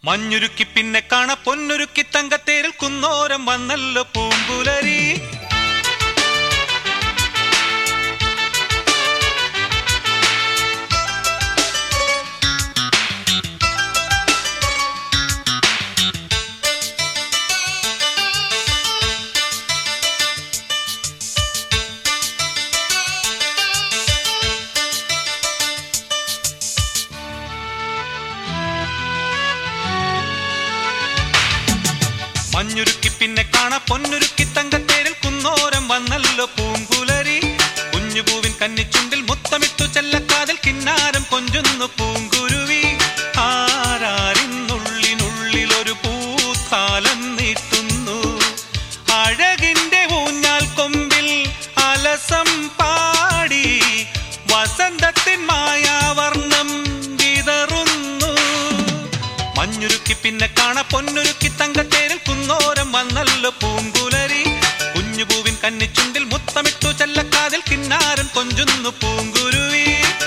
മഞ്ഞുരുക്കി പിന്നെ കാണ പൊന്നുരുക്കി തങ്കത്തേരിൽ കുന്നോരം വന്നല്ലോ പൂങ്കുലരി മഞ്ഞുരുക്കി പിന്നെ കാണ പൊന്നുരുക്കി തങ്കത്തേരിൽ കുന്നോരം വന്നല്ലോ പൂങ്കുലരി കുഞ്ഞുപൂവിൻ കന്നിച്ചുണ്ടിൽ മുത്തമിട്ടു ചെല്ലക്കാതിൽ കിന്നാരം കൊഞ്ചുന്നു പൂങ്കുരുവി ആരാരിന്നുള്ളിനുള്ളിൽ ഒരു പൂത്താലം നീട്ടുന്നു അഴകിന്റെ ഊഞ്ഞാൽ കൊമ്പിൽ അലസം പാടി വസന്തത്തിൻ മായാവർണ്ണം വിതറുന്നു മഞ്ഞുരുക്കി പിന്നെ കാണ പൊന്നുരുക്കി തങ്കത്തേരിൽ കുന്നോരം വന്നല്ലോ പൂങ്കുലരി കുഞ്ഞുപൂവിൻ കന്നിച്ചുണ്ടിൽ മുത്തമിട്ടു ചെല്ലക്കാതിൽ കിന്നാരം കൊഞ്ചുന്നു പൂങ്കുരുവി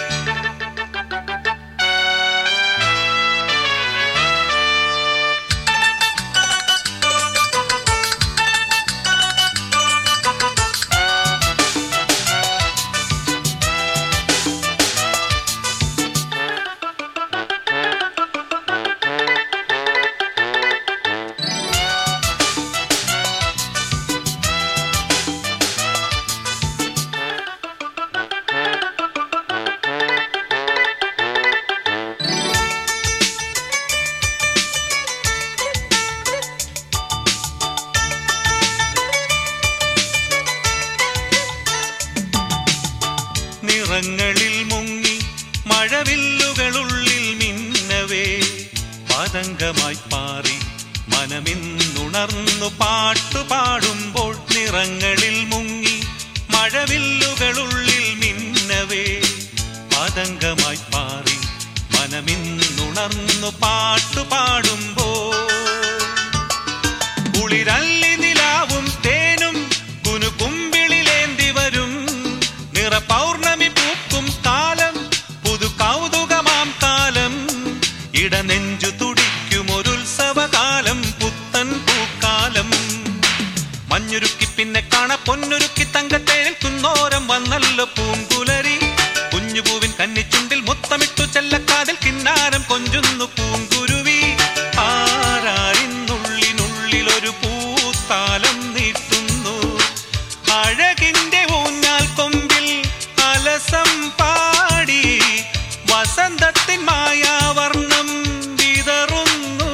നിറങ്ങളിൽ മുങ്ങി മഴവില്ലുകളുള്ളിൽ മിന്നവേ പതങ്കമായി പാറി മനമിന്നുണർന്നു പാട്ടുപാടുമ്പോൾ നിറങ്ങളിൽ മുങ്ങി മഴവില്ലുകളുള്ളിൽ മിന്നവേ പതങ്കമായി പാറി മനമിന്നുണർന്നു പാട്ടുപാടുമ്പോൾ കുളിരല്ലി നിലാവും തേനും കുനുകുമ്പിളിലേന്തി വരും നിറ പൗർണമി പൂക്കും കാലം പുതു കൗതുകമാം കാലം ഇടനെഞ്ചു തുടിക്കും ഒരു ഉത്സവകാലം പുത്തൻ പൂക്കാലം മഞ്ഞുരുക്കി പിന്നെ കാണ പൊന്നുരുക്കി തങ്കത്തേരിൽ കുന്നോരം വന്നല്ലോ പൂങ്കുലരി കുഞ്ഞുപൂവിൻ കന്നിച്ചുണ്ടിൽ മുത്തമിട്ടു ചെല്ലക്കാതിൽ കിന്നാരം കൊഞ്ചുന്നു പൂങ്കുരുവി ആരാരിന്നുള്ളിനുള്ളിൽ ഒരു പൂത്താലം നീട്ടുന്നു അഴകിന്റെ ഊഞ്ഞാൽ കൊമ്പിൽ അലസം പാടി വസന്തത്തിൻ മായാവർണ്ണം വിതറുന്നു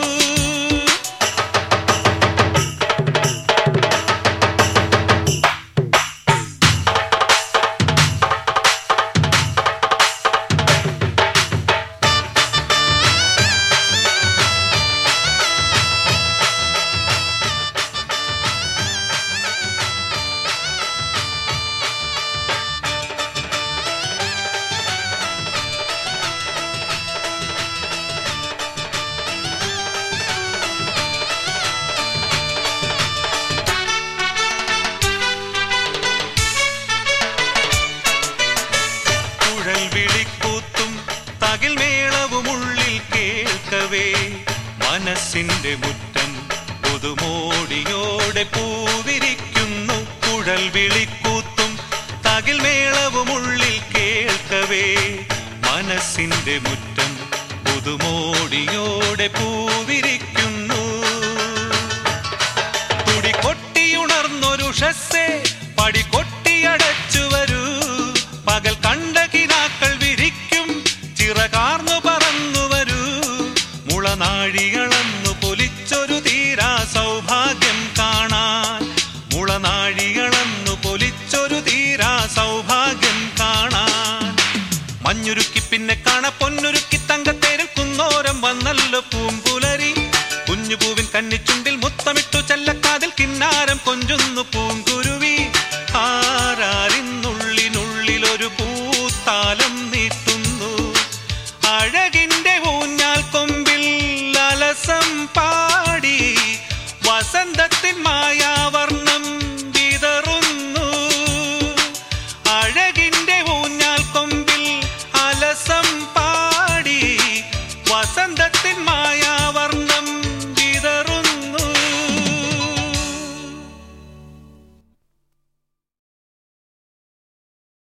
കുഴൽ വിളിക്കൂത്തും തകിൽ മേളവും ഉള്ളിൽ കേൾക്കവേ മനസ്സിന്റെ മുറ്റം പുതുമോടിയോടെ പൂവിരിക്കുന്നു കുഴൽ വിളിക്കൂത്തും തകിൽ മേളവും ഉള്ളിൽ കേൾക്കവേ മനസ്സിന്റെ മുറ്റം പുതുമോടിയോടെ പൂവിരിക്കുന്നു തുടി കൊട്ടിയുണർന്നൊരു ഷസ്സേ പടി കൊട്ടിയടച്ചു വരൂ പകൽ കണ്ട കിനാക്കൾ വിരിക്കും ചിറകാർന്നു പറന്നു വരൂ മുളനാഴികളന്നു പൊലിച്ചൊരു തീരാ സൗഭാഗ്യം കാണാൻ മുളനാഴികളന്നു പൊലിച്ചൊരു തീരാ സൗഭാഗ്യം കാണാൻ മഞ്ഞുരുക്കി പിന്നെ കാണ പൊന്നുരുക്കി തങ്കത്തേരിൽ കുന്നോരം വന്നല്ലോ പൂങ്കുലരി കുഞ്ഞുപൂവിൻ കന്നിച്ചുണ്ടിൽ മുത്തമിട്ടു ചെല്ലക്കാതിൽ കിന്നാരം കൊഞ്ചുന്നു പൂങ്കുരുവി